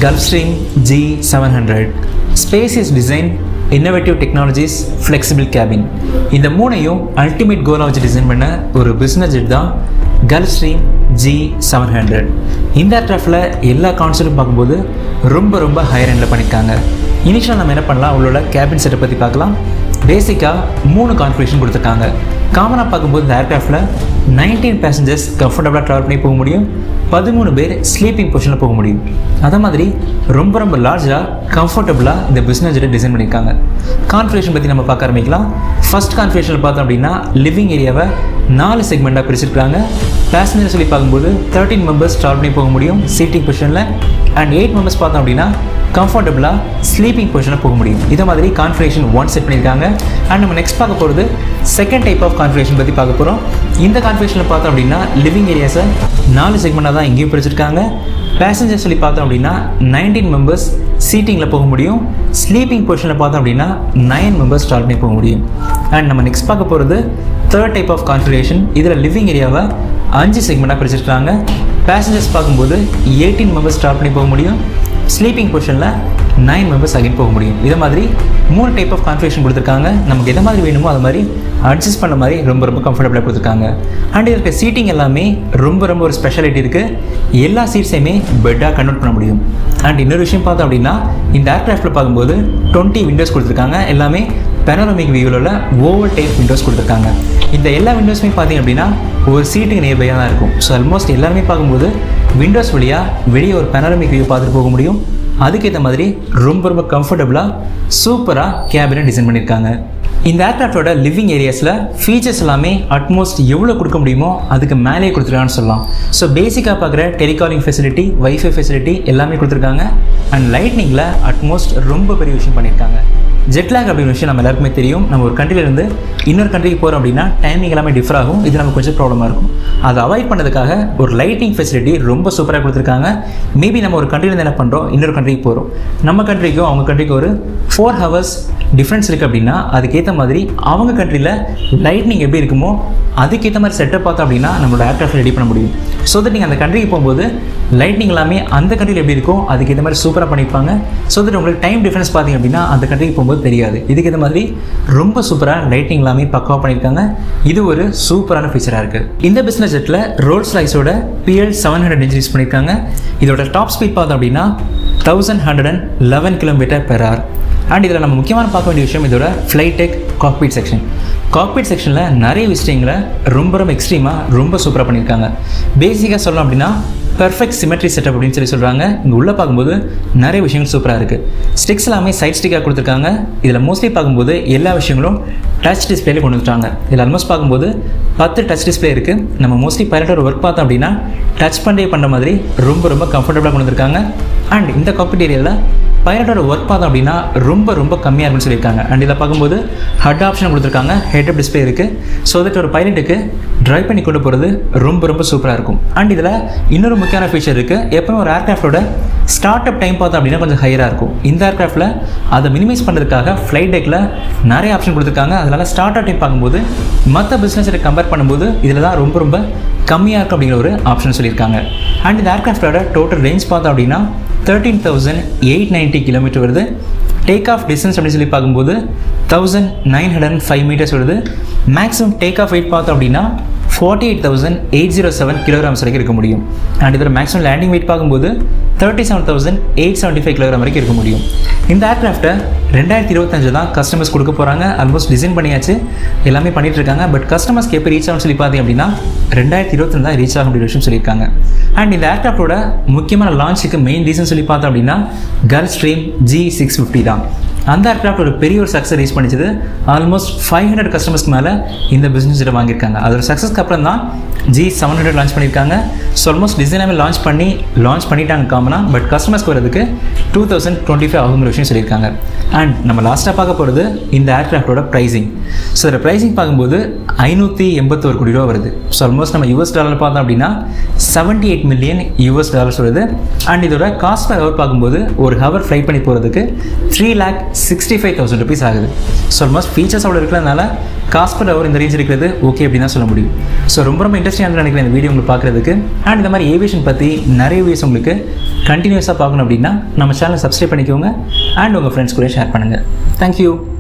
Gulfstream G700 Spacious design innovative technologies flexible cabin இந்த மூணையும் ultimate கோலாக வச்சு டிசைன் பண்ண ஒரு பிஸ்னஸ் ஜெட் தான் கல்ஃப்ஸ்ட்ரீம் ஜி செவன் ஹண்ட்ரட் இந்த ஏர்க்ராஃப்டில் எல்லா கான்செப்டும் பார்க்கும்போது ரொம்ப ரொம்ப ஹையர் எண்டில் பண்ணியிருக்காங்க இனிஷியலாக நம்ம என்ன பண்ணலாம் அவளோட கேபின் செட்டை பற்றி பார்க்கலாம் பேசிக்காக மூணு கான்ஃபிகரேஷன் கொடுத்துருக்காங்க காமனாக பார்க்கும்போது இந்த ஏர்க்ராஃப்டில் நைன்டீன் பேசஞ்சர்ஸ் கம்ஃபர்டபுளாக ட்ராவல் பண்ணி போக முடியும் பதிமூணு பேர் ஸ்லீப்பிங் பொசிஷனில் போக முடியும் அதே மாதிரி ரொம்ப ரொம்ப லார்ஜாக கம்ஃபர்டபுளாக இந்த பிஸ்னஸ் ஜெட்டை டிசைன் பண்ணியிருக்காங்க கான்ஃபிகரேஷன் பற்றி நம்ம பார்க்க ஆரம்பிக்கலாம் ஃபர்ஸ்ட் கான்ஃபிகரேஷனில் பார்த்தோம் அப்படின்னா லிவிங் ஏரியாவை நாலு செக்மெண்ட்டாக பிரிச்சிருக்காங்க பேசஞ்சர் சொல்லி பார்க்கும்போது தேர்ட்டின் மெம்பர்ஸ் ட்ராவல் பண்ணி போக முடியும் சீட்டிங் பொசிஷனில் அண்ட் எயிட் மெம்பர்ஸ் பார்த்தோம் அப்படின்னா கம்ஃபர்டபுளாக ஸ்லீப்பிங் பொசிஷனில் போக முடியும் இதே மாதிரி கான்ஃபிகரேஷன் ஒன் செட் பண்ணியிருக்காங்க அண்ட் நம்ம நெக்ஸ்ட் பார்க்க போகிறது செகண்ட் டைப் ஆஃப் கான்ஃபிகரேஷன் பற்றி பார்க்க போகிறோம் இந்த கான்ஃபிகரேஷனில் பார்த்தோம் அப்படின்னா லிவிங் ஏரியாஸை நாலு செக்மெண்ட்டாக தான் இங்கேயும் பிரிச்சிருக்காங்க பேசஞ்சர் சொல்லி பார்த்தோம் அப்படின்னா நைன்டீன் மெம்பர்ஸ் சீட்டிங்கில் போக முடியும் ஸ்லீப்பிங் பொசிஷனில் பார்த்தோம் அப்படின்னா நைன் மெம்பர்ஸ் ட்ராவல் பண்ணி போக முடியும் அண்ட் நம்ம நெக்ஸ்ட் பார்க்க போகிறது தேர்ட் டைப் ஆஃப் கான்ஃபிகரேஷன் இதில் லிவிங் ஏரியாவை அஞ்சு செக்மெண்ட்டாக பிரிச்சிருக்காங்க பேசஞ்சர்ஸ் பார்க்கும்போது எயிட்டீன் மெம்பர்ஸ் ட்ராவல் பண்ணி போக முடியும் ஸ்லீப்பிங் பொசிஷனில் நைன் மெம்பர்ஸ் அகைன் போக முடியும் இதை மாதிரி மூணு டைப் ஆஃப் கான்ஃபிகரேஷன் கொடுத்துருக்காங்க நமக்கு எதை மாதிரி வேணுமோ அது மாதிரி அட்ஜஸ்ட் பண்ண மாதிரி ரொம்ப ரொம்ப கம்ஃபர்டபுளாக கொடுத்துருக்காங்க அண்ட் இருக்க சீட்டிங் எல்லாமே ரொம்ப ரொம்ப ஒரு ஸ்பெஷாலிட்டி இருக்குது எல்லா சீட்ஸையுமே பெட்டாக கன்வெர்ட் பண்ண முடியும் அண்ட் இன்னொரு விஷயம் பார்த்தோம் அப்படின்னா இந்த ஏர்க்ராஃப்டில் பார்க்கும்போது டுவெண்ட்டி விண்டோஸ் கொடுத்துருக்காங்க எல்லாமே பெனரோமிக் வியூவில் உள்ள ஓவர் டைப் விண்டோஸ் கொடுத்துருக்காங்க இந்த எல்லா விண்டோஸுமே பார்த்தீங்க அப்படின்னா ஒரு சீட்டுக்கு நியர்பையாக தான் இருக்கும் ஸோ ஆல்மோஸ்ட் எல்லாருமே பார்க்கும்போது விண்டோஸ் வழியாக வெளியே ஒரு பெனரமிக் வியூ பார்த்துட்டு போக முடியும் அதுக்கேற்ற மாதிரி ரொம்ப ரொம்ப கம்ஃபர்டபுளாக சூப்பராக கேபினை டிசைன் பண்ணியிருக்காங்க இந்த ஏர்க்ராஃப்டோட லிவிங் ஏரியாஸில் ஃபீச்சர்ஸ் எல்லாமே அட்மோஸ்ட் எவ்வளோ கொடுக்க முடியுமோ அதுக்கு மேலேயே கொடுத்துருக்கான்னு சொல்லலாம் ஸோ பேசிக்காக பார்க்குற டெலிகாலிங் ஃபெசிலிட்டி வைஃபை ஃபெசிலிட்டி எல்லாமே கொடுத்துருக்காங்க அண்ட் லைட்னிங்கில் அட்மோஸ்ட் ரொம்ப பெரிய விஷயம் பண்ணியிருக்காங்க ஜெட்லாக் அப்படிங்கிற விஷயம் நம்ம எல்லாருக்குமே தெரியும் நம்ம ஒரு கண்ட்ரிலேருந்து இன்னொரு கண்ட்ரிக்கு போகிறோம் அப்படின்னா டைமிங் எல்லாமே டிஃபர் ஆகும் இது நமக்கு கொஞ்சம் ப்ராப்ளமாக இருக்கும் அதை அவாய்ட் பண்ணதுக்காக ஒரு லைட்டிங் ஃபெசிலிட்டி ரொம்ப சூப்பராக கொடுத்துருக்காங்க மேபி நம்ம ஒரு கண்ட்ரிலேருந்து என்ன பண்ணுறோம் இன்னொரு கண்ட்ரிக்கு போகிறோம் நம்ம கண்ட்ரிக்கும் அவங்க கண்ட்ரிக்கு ஒரு ஃபோர் ஹவர்ஸ் டிஃப்ரென்ஸ் இருக்குது அப்படின்னா அதுக்கேற்ற மாதிரி அவங்க கண்ட்ரியில் லைட்னிங் எப்படி இருக்குமோ அதுக்கேற்ற மாதிரி செட்டப் பார்த்தோம் அப்படின்னா நம்மளோட ஏர்க்ராஃப்ட் ரெடி பண்ண முடியும் ஸோ தட் நீங்கள் அந்த கண்ட்ரிக்கு போகும்போது லைட்னிங் எல்லாமே அந்த கண்ட்ரியில் எப்படி இருக்கோ அதுக்கேற்ற மாதிரி சூப்பராக பண்ணியிருப்பாங்க ஸோ தட் உங்களுக்கு டைம் டிஃப்ரென்ஸ் பார்த்தீங்க அப்படின்னா அந்த கண்ட்ரிக்கு போகும்போது தெரியாது இதுக்கேற்ற மாதிரி ரொம்ப சூப்பராக லைட்டிங் எல்லாமே பக்காவாக பண்ணியிருக்காங்க இது ஒரு சூப்பரான ஃபீச்சராக இருக்குது இந்த பிஸ்னஸ் ஜெட்டில் ரோல்ஸ் ரைஸோட BL seven hundred inch use பண்ணியிருக்காங்க இதோட டாப் ஸ்பீட் பார்த்தோம் அப்படின்னா thousand hundred and eleven kilometre per hour and இதில் நம்ம முக்கியமான பார்க்க வேண்டிய விஷயம் இதோட ஃப்ளைடெக் காக்பீட் செக்ஷன் காக்பீட் செக்ஷனில் நிறைய விஷயங்களை ரொம்ப ரொம்ப எக்ஸ்ட்ரீமாக ரொம்ப சூப்பராக பண்ணியிருக்காங்க பேசிக்காக சொல்லலாம் அப்படின்னா பெர்ஃபெக்ட் சிமெட்ரி செட்டப் அப்படின்னு சொல்லி சொல்கிறாங்க இங்கே உள்ளே பார்க்கும்போது நிறைய விஷயங்கள் சூப்பராக இருக்குது ஸ்டிக்ஸ் எல்லாமே சைட் ஸ்டிக்காக கொடுத்துருக்காங்க இதில் மோஸ்ட்லி பார்க்கும்போது எல்லா விஷயங்களும் டச் டிஸ்பிளேல கொண்டு வந்துட்டாங்க இதில் ஆல்மோஸ்ட் பார்க்கும்போது பத்து டச் டிஸ்பிளே இருக்குது நம்ம மோஸ்ட்லி பைலட்டோட ஒர்க் பார்த்தோம் அப்படின்னா டச் பண்ணே பண்ணுற மாதிரி ரொம்ப ரொம்ப கம்ஃபர்டபுளாக கொண்டு வந்திருக்காங்க அண்ட் இந்த காக்பிட் ஏரியாவில் பைலட்டோட ஒர்க் பார்த்தோம் அப்படின்னா ரொம்ப ரொம்ப கம்மியாக இருக்குன்னு சொல்லியிருக்காங்க அண்ட் இதில் பார்க்கும்போது ஹட் ஆப்ஷன் கொடுத்துருக்காங்க ஹெட் அப் டிஸ்பிளே இருக்குது ஸோ தட் ஒரு பைலட்டுக்கு ட்ரைவ் பண்ணி கொண்டு போகிறது ரொம்ப ரொம்ப சூப்பராக இருக்கும் அண்ட் இதில் இன்னொரு முக்கியமான ஃபீச்சர் இருக்குது எப்பவுமே ஒரு ஏர்க்ராஃப்டோட ஸ்டார்ட் அப் டைம் பார்த்தோம் அப்படின்னா கொஞ்சம் ஹையராக இருக்கும் இந்த ஏர்க்ராஃப்டில் அதை மினிமைஸ் பண்ணுறதுக்காக ஃப்ளைட் டெக்கில் நிறைய ஆப்ஷன் கொடுத்துருக்காங்க அதனால் ஸ்டார்ட் அப் டைம் பார்க்கும்போது மற்ற பிஸ்னஸை கம்பேர் பண்ணும்போது இதில் தான் ரொம்ப ரொம்ப கம்மியாக இருக்கும் அப்படிங்கிற ஒரு ஆப்ஷன் சொல்லியிருக்காங்க அண்ட் இந்த ஏர்க்ராஃப்டோட டோட்டல் ரேஞ்ச் பார்த்தோம் அப்படின்னா thirteen thousand eight ninety kilometre வருது டேக் ஆஃப் டிஸ்டன்ஸ் அப்படின்னு சொல்லி பார்க்கும்போது thousand nine hundred and five metres வருது மேக்ஸிமம் டேக் ஆஃப் வெயிட் பார்த்தோம் அப்படின்னா forty eight thousand eight zero seven kilograms வரைக்கும் இருக்க முடியும் அண்ட் இதில் மேக்ஸிமம் லேண்டிங் வெயிட் பார்க்கும்போது thirty seven thousand eight seventy five kilogram வரைக்கும் இருக்க முடியும் இந்த ஏர்க்ராஃப்ட்டை ரெண்டாயிரத்தி இருபத்தஞ்சு தான் கஸ்டமர்ஸ் கொடுக்க போகிறாங்க ஆல்மோஸ்ட் டிசைன் பண்ணியாச்சு எல்லாமே பண்ணிட்டு இருக்காங்க பட் கஸ்டமர்ஸ்க்கு எப்போ ரீச் ஆகும் சொல்லி பார்த்தீங்க அப்படின்னா ரெண்டாயிரத்தி இருபத்தி தான் ரீச் ஆகும் அப்படின்ற விஷயம் சொல்லியிருக்காங்க அண்ட் இந்த ஏர்க்ராஃப்டோட முக்கியமான லான்ச்சுக்கு மெயின் ரீசன் சொல்லி பார்த்தோம் அப்படின்னா கல் ஸ்ட்ரீம் ஜி சிக்ஸ் ஃபிஃப்டி தான் அந்த ஏர்க்ராஃப்ட் ஒரு பெரிய ஒரு சக்ஸஸ் ரீச் பண்ணிச்சது ஆல்மோஸ்ட் ஃபைவ் ஹண்ட்ரட் கஸ்டமர்ஸ்க்கு மேலே இந்த பிஸ்னஸ் வாங்கியிருக்காங்க அதோட சக்ஸஸ்க்கு அப்புறம் தான் ஜி செவன் ஹண்ட்ரட் லான்ச் பண்ணியிருக்காங்க ஸோ ஆல்மோஸ்ட் டிசைனாகவே லான்ச் பண்ணி லான்ச் பண்ணிட்டாங்க காமனாக பட் கஸ்டமர்ஸ்க்கு வரதுக்கு டூ தௌசண்ட் டுவெண்ட்டி ஃபைவ் ஆகுங்கிற விஷயம் சொல்லியிருக்காங்க அண்ட் நம்ம லாஸ்ட்டாக பார்க்க போகிறது இந்த ஏர்க்ராஃப்டோட ப்ரைஸிங் ஸோ இதோட ப்ரைஸிங் பார்க்கும்போது ஐநூற்றி எண்பத்தோரு கோடி ரூபா வருது ஸோ ஆல்மோஸ்ட் நம்ம யூஎஸ் டாலர் பார்த்தோம் அப்படின்னா seventy eight million US dollars வருது அண்ட் இதோட காஸ்ட் பர் ஹவர் பார்க்கும்போது ஒரு ஹவர் ஃப்ளைட் பண்ணி போகிறதுக்கு three lakh sixty five thousand rupees ஆகுது ஸோ ஆல்மோஸ்ட் ஃபீச்சர்ஸ் அவ்வளோ இருக்கிறதுனால காஸ்ட் பர் ஹவர் இந்த ரேஞ்ச் இருக்கிறது ஓகே அப்படின்னு தான் சொல்ல முடியும் ஸோ ரொம்ப ரொம்ப இன்ட்ரெஸ்டிங்காக நினைக்கிறேன் இந்த வீடியோ உங்களுக்கு பார்க்குறதுக்கு அண்ட் இந்த மாதிரி ஏவியேஷன் பற்றி நிறைய வீடியோஸ் உங்களுக்கு கண்டினியூஸாக பார்க்கணும் அப்படின்னா நம்ம சேனலை சப்ஸ்கிரைப் பண்ணிக்கோங்க அண்ட் உங்கள் ஃப்ரெண்ட்ஸ் கூட ஷேர் பண்ணுங்கள் தேங்க்யூ